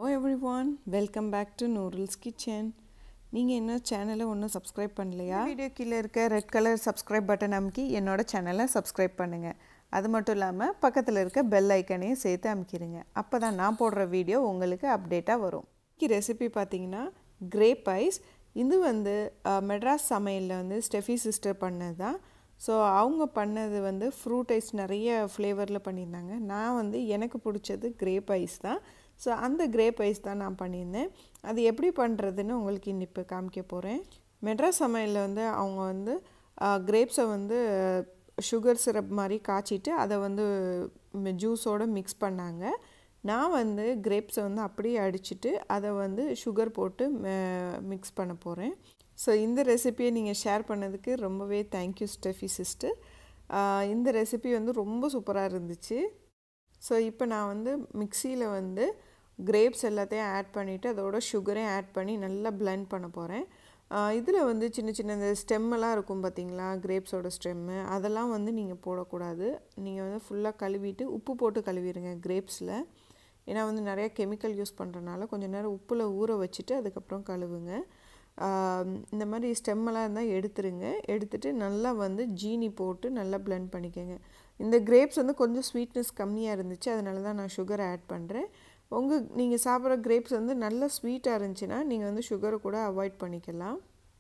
O everyone welcome back to Noorul's kitchen நீங்கள் இன்னும் சேனலை ஒன்றும் சப்ஸ்கிரைப் பண்ணலையா வீடியோ கீழே இருக்க ரெட் கலர் சப்ஸ்கிரைப் பட்டன் அமுக்கி என்னோட சேனலை சப்ஸ்கிரைப் பண்ணுங்கள் அது மட்டும் இல்லாமல் பக்கத்தில் இருக்க பெல் ஐக்கனையும் சேர்த்து அமுக்கிடுங்க அப்போ தான் நான் போடுற வீடியோ உங்களுக்கு அப்டேட்டாக வரும் இன்னைக்கு ரெசிபி பார்த்தீங்கன்னா கிரேப் ஐஸ் இது வந்து அஹ், மெட்ராஸ் சமையலில் வந்து ஸ்டெஃபி சிஸ்டர் பண்ணது தான் ஸோ அவங்க பண்ணது வந்து ஃப்ரூட் ஐஸ் நிறைய ஃப்ளேவரில் பண்ணியிருந்தாங்க நான் வந்து எனக்கு பிடிச்சது கிரேப் ஐஸ் தான் ஸோ அந்த கிரேப் ஐஸ் தான் நான் பண்ணியிருந்தேன் அது எப்படி பண்ணுறதுன்னு உங்களுக்கு இன்னி இப்போ காமிக்க போகிறேன் மெட்ராஸ் சமையலில் வந்து அவங்க வந்து கிரேப்ஸை வந்து சுகர் சிரப் மாதிரி காய்ச்சிட்டு அதை வந்து ஜூஸோடு மிக்ஸ் பண்ணாங்க நான் வந்து கிரேப்ஸை வந்து அப்படியே அடிச்சிட்டு அதை வந்து சுகர் போட்டு மிக்ஸ் பண்ண போகிறேன் ஸோ இந்த ரெசிபியை நீங்கள் ஷேர் பண்ணதுக்கு ரொம்பவே தேங்க்யூ ஸ்டெஃபி சிஸ்டர் இந்த ரெசிபி வந்து ரொம்ப சூப்பராக இருந்துச்சு ஸோ இப்போ நான் வந்து மிக்சியில் வந்து கிரேப்ஸ் எல்லாத்தையும் ஆட் பண்ணிவிட்டு அதோட சுகரையும் ஆட் பண்ணி நல்லா blend பண்ண போகிறேன் இதில் வந்து சின்ன சின்ன இந்த ஸ்டெம்மெல்லாம் இருக்கும் பார்த்தீங்களா கிரேப்ஸோட ஸ்டெம்மு அதெல்லாம் வந்து நீங்கள் போடக்கூடாது நீங்கள் வந்து ஃபுல்லாக கழுவிட்டு உப்பு போட்டு கழுவிடுங்க கிரேப்ஸில் ஏன்னா வந்து நிறைய கெமிக்கல் யூஸ் பண்ணுறனால கொஞ்சம் நேரம் உப்பில் ஊற வச்சுட்டு அதுக்கப்புறம் கழுவுங்க ஆம், இந்த மாதிரி ஸ்டெம்மெல்லாம் இருந்தால் எடுத்துருங்க எடுத்துட்டு நல்லா வந்து ஜீனி போட்டு நல்லா blend பண்ணிக்கோங்க இந்த கிரேப்ஸ் வந்து கொஞ்சம் ஸ்வீட்னஸ் கம்மியாக இருந்துச்சு அதனால தான் நான் சுகர் ஆட் பண்ணுறேன் உங்கள் நீங்கள் சாப்பிட்ற கிரேப்ஸ் வந்து நல்ல ஸ்வீட்டாக இருந்துச்சுன்னா நீங்கள் வந்து சுகரை கூட அவாய்ட் பண்ணிக்கலாம்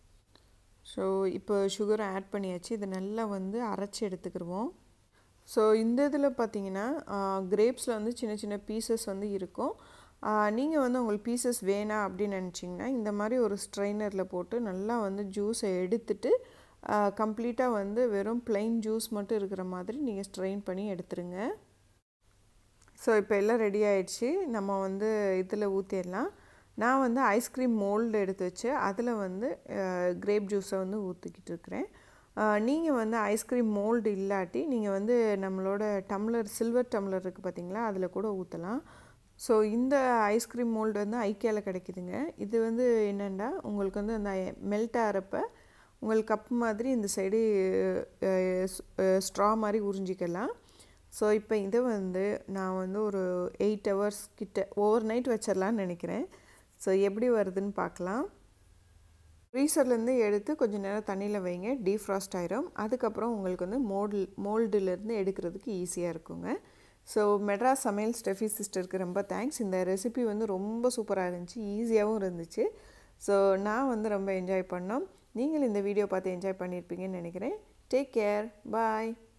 ஸோ இப்போ சுகரை ஆட் பண்ணியாச்சு இதை நல்லா வந்து அரைச்சி எடுத்துக்கிடுவோம் ஸோ இந்த இதில் பார்த்தீங்கன்னா கிரேப்ஸில் வந்து சின்ன சின்ன பீசஸ் வந்து இருக்கும் நீங்கள் வந்து உங்களுக்கு பீசஸ் வேணாம் அப்படின்னு நினச்சிங்கன்னா இந்த மாதிரி ஒரு ஸ்ட்ரைனரில் போட்டு நல்லா வந்து ஜூஸை எடுத்துட்டு கம்ப்ளீட்டாக வந்து வெறும் plain ஜூஸ் மட்டும் இருக்கிற மாதிரி நீங்கள் ஸ்ட்ரெயின் பண்ணி எடுத்துருங்க ஸோ இப்போ எல்லாம் ரெடி ஆயிடுச்சு நம்ம வந்து இதில் ஊற்றிடலாம் நான் வந்து ஐஸ்கிரீம் மோல்டு எடுத்து வச்சு அதில் வந்து கிரேப் ஜூஸை வந்து ஊற்றிக்கிட்டு இருக்கிறேன் நீங்கள் வந்து ஐஸ்கிரீம் மோல்டு இல்லாட்டி நீங்கள் வந்து நம்மளோட டம்ளர் சில்வர் டம்ளர் இருக்குது பார்த்தீங்களா அதில் கூட ஊற்றலாம் ஸோ இந்த ஐஸ்கிரீம் மோல்டு வந்து ஐக்கியாவில் கிடைக்குதுங்க இது வந்து என்னென்னா உங்களுக்கு வந்து அந்த மெல்ட் ஆகிறப்ப உங்களுக்கு கப் மாதிரி இந்த சைடு ஸ்ட்ரா மாதிரி உறிஞ்சிக்கலாம் ஸோ இப்போ இதை வந்து நான் வந்து ஒரு எயிட் ஹவர்ஸ் கிட்ட ஓவர் நைட் வச்சிடலான்னு நினைக்கிறேன் ஸோ எப்படி வருதுன்னு பார்க்கலாம் ஃப்ரீசர்லேருந்து எடுத்து கொஞ்சம் நேரம் தண்ணியில் வைங்க டீஃப்ராஸ்ட் ஆயிரும் அதுக்கப்புறம் உங்களுக்கு வந்து மோல்டு மோல்டுலேருந்து எடுக்கிறதுக்கு ஈஸியாக இருக்குங்க ஸோ மெட்ராஸ் சமையல் ஸ்டெஃபி சிஸ்டருக்கு ரொம்ப தேங்க்ஸ் இந்த ரெசிபி வந்து ரொம்ப சூப்பராக இருந்துச்சு ஈஸியாகவும் இருந்துச்சு ஸோ நான் வந்து ரொம்ப என்ஜாய் பண்ணோம் நீங்கள் இந்த வீடியோ பார்த்து என்ஜாய் பண்ணியிருப்பீங்கன்னு நினைக்கிறேன் டேக் கேர் பாய்